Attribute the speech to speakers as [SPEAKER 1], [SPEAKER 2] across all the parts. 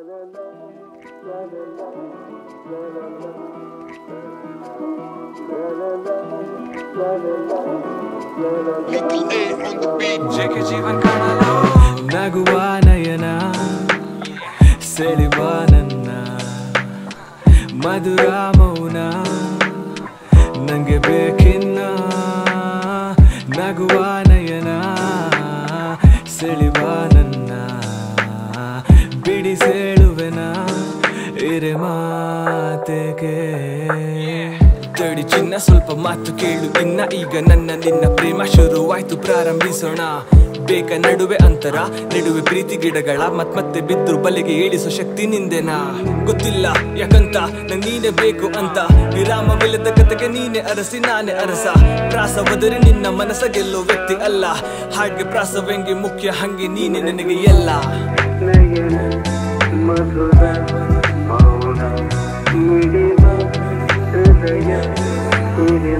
[SPEAKER 1] Little A on the beat.
[SPEAKER 2] ಜೇಕೆ Jeevan ಕಾಣಲು ನಗುವ ನಯನ ಸೆಳೆವ ನನ್ನ ಮಧುರ ಮೌನ ನಂಗೆ ಬೇಕಿನ್ನ ನಗುವ ನಯನ ಸೆಳೆವ ನನ್ನ ಬಿಡಿಸೇಳುವೆನ ಇರೆ ಮಾತೆಗೆ ತಡಿ ಚಿನ್ನ ಸ್ವಲ್ಪ ಮಾತು ಕೇಳು ಇನ್ನ ಈಗ ನನ್ನ ನಿನ್ನ ಪ್ರೇಮ ಶುರುವಾಯ್ತು ಪ್ರಾರಂಭಿಸೋಣ ಬೇಕ ನಡುವೆ ಅಂತರ ನಡುವೆ ಪ್ರೀತಿ ಗಿಡಗಳ ಮತ್ ಮತ್ತೆ ಬಿದ್ರು ಬಲೆಗೆ ಏಳಿಸೋ ಶಕ್ತಿ ನಿಂದೆನಾ ಗೊತ್ತಿಲ್ಲ ಯಾಕಂತ ನಂಗ್ ನೀನೆ ಬೇಕು ಅಂತ ವಿರಾಮವಿಲ್ಲದ ಕತೆಗೆ ನೀನೆ ಅರಸಿ ನಾನೇ ಅರಸ ಪ್ರಾಸ ಒದರಿ ನಿನ್ನ ಮನಸ್ಸ ಗೆಲ್ಲೋ ವ್ಯಕ್ತಿ ಅಲ್ಲ ಹಾಗೆ ಪ್ರಾಸವೆಂಗೆ ಮುಖ್ಯ ಹಂಗೆ ನೀನೆ ನನಗೆ ಎಲ್ಲ
[SPEAKER 3] ನಯನ ಮಧುರ ಮೌನ ಮಿಡಿವ ಹೃದಯ ಹಿರಿಮ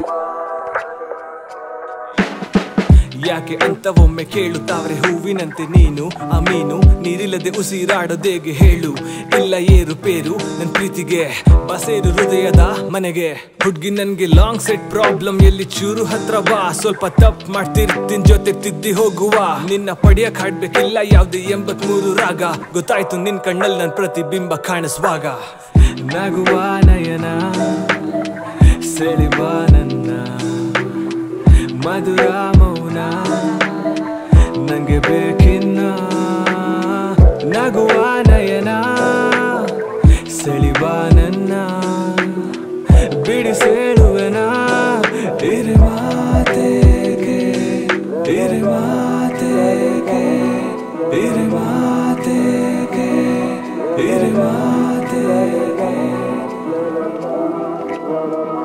[SPEAKER 2] ಯಾಕೆ ಅಂತ ಒಮ್ಮೆ ಕೇಳುತ್ತಾವ್ರೆ ಹೂವಿನಂತೆ ನೀನು ಆ ಮೀನು ನೀರಿಲ್ಲದೆ ಉಸಿರಾಡೋದೇಗೆ ಹೇಳು ಇಲ್ಲ ಏರು ಪೇರು ನನ್ ಪ್ರೀತಿಗೆ ಬಸೇರು ಹೃದಯದ ಮನೆಗೆ ಹುಡ್ಗಿ ನನ್ಗೆ ಲಾಂಗ್ ಸೆಟ್ ಪ್ರಾಬ್ಲಮ್ ಎಲ್ಲಿ ಚೂರು ಹತ್ರ ಬಾ ಸ್ವಲ್ಪ ತಪ್ಪು ಮಾಡ್ತಿರ್ತೀನಿ ಜೊತೆ ತಿದ್ದಿ ಹೋಗುವ ನಿನ್ನ ಪಡೆಯಕ್ ಹಾಡ್ಬೇಕಿಲ್ಲ ಯಾವ್ದು ಎಂಬತ್ ಮೂರು ರಾಗ ಗೊತ್ತಾಯ್ತು ನಿನ್ ಕಣ್ಣಲ್ಲಿ ನನ್ ಪ್ರತಿಬಿಂಬ ಕಾಣಿಸುವಾಗ ನಗುವ ನಯನ ಸೆಳೆವ ನನ್ನ ಮಧುರ ಮೌನ ನಂಗೆ ಬೇಕಿನ್ನ ನಗುವ ನಯನ ಸೆಳಿವ ನನ್ನ ಬಿಡಿಸೇಳುವೆನ ಇರೆ ಮಾತೆಗೆ ಇರೆ ಮಾತೆಗೆ ಇರೆ ಮಾತೆಗೆ ಇರೆ ಮಾತೆಗೆ